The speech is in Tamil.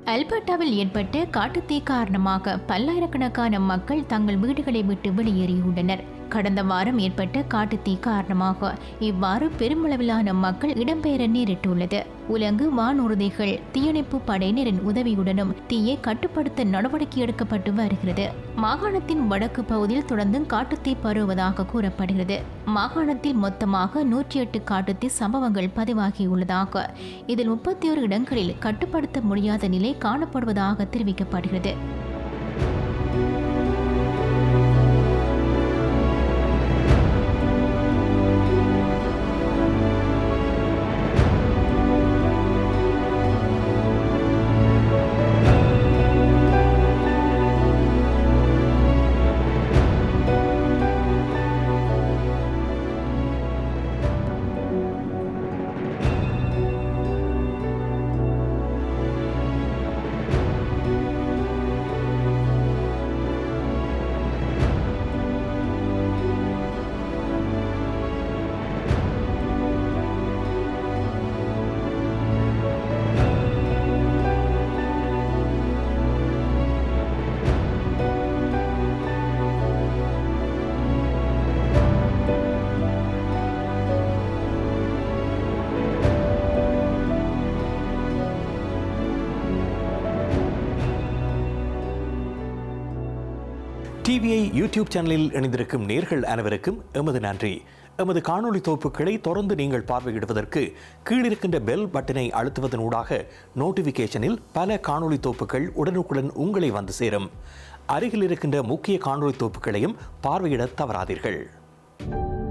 அல்பர்டாவில் ஏற்பட்ட காட்டுத்தீ காரணமாக பல்லாயிரக்கணக்கான மக்கள் தங்கள் வீடுகளை விட்டு வெளியேறியுள்ளனர் கடந்த வாரம் ஏற்பட்ட காட்டுத்தீ காரணமாக இவ்வாறு பெருமளவிலான மக்கள் இடம்பெயர நேரிட்டுள்ளது உலங்கு வானூர்திகள் தீயணைப்பு படையினரின் உதவியுடனும் தீயை கட்டுப்படுத்த நடவடிக்கை எடுக்கப்பட்டு வருகிறது மாகாணத்தின் வடக்கு பகுதியில் தொடர்ந்து காட்டுத்தீ பரவுவதாக கூறப்படுகிறது மாகாணத்தில் மொத்தமாக நூற்றி எட்டு காட்டுத்தீ சம்பவங்கள் பதிவாகியுள்ளதாக இதில் முப்பத்தி ஒரு இடங்களில் கட்டுப்படுத்த முடியாத நிலை காணப்படுவதாக தெரிவிக்கப்படுகிறது டிவிஐ யூடியூப் சேனலில் இணைந்திருக்கும் நேர்கள் அனைவருக்கும் எமது நன்றி எமது காணொளி தொகுப்புகளை தொடர்ந்து நீங்கள் பார்வையிடுவதற்கு கீழிருக்கின்ற பெல் பட்டனை அழுத்துவதனூடாக நோட்டிஃபிகேஷனில் பல காணொளி தொகுப்புகள் உடனுக்குடன் உங்களை வந்து சேரும் அருகில் இருக்கின்ற முக்கிய காணொளி தொகுப்புகளையும் பார்வையிட தவறாதீர்கள்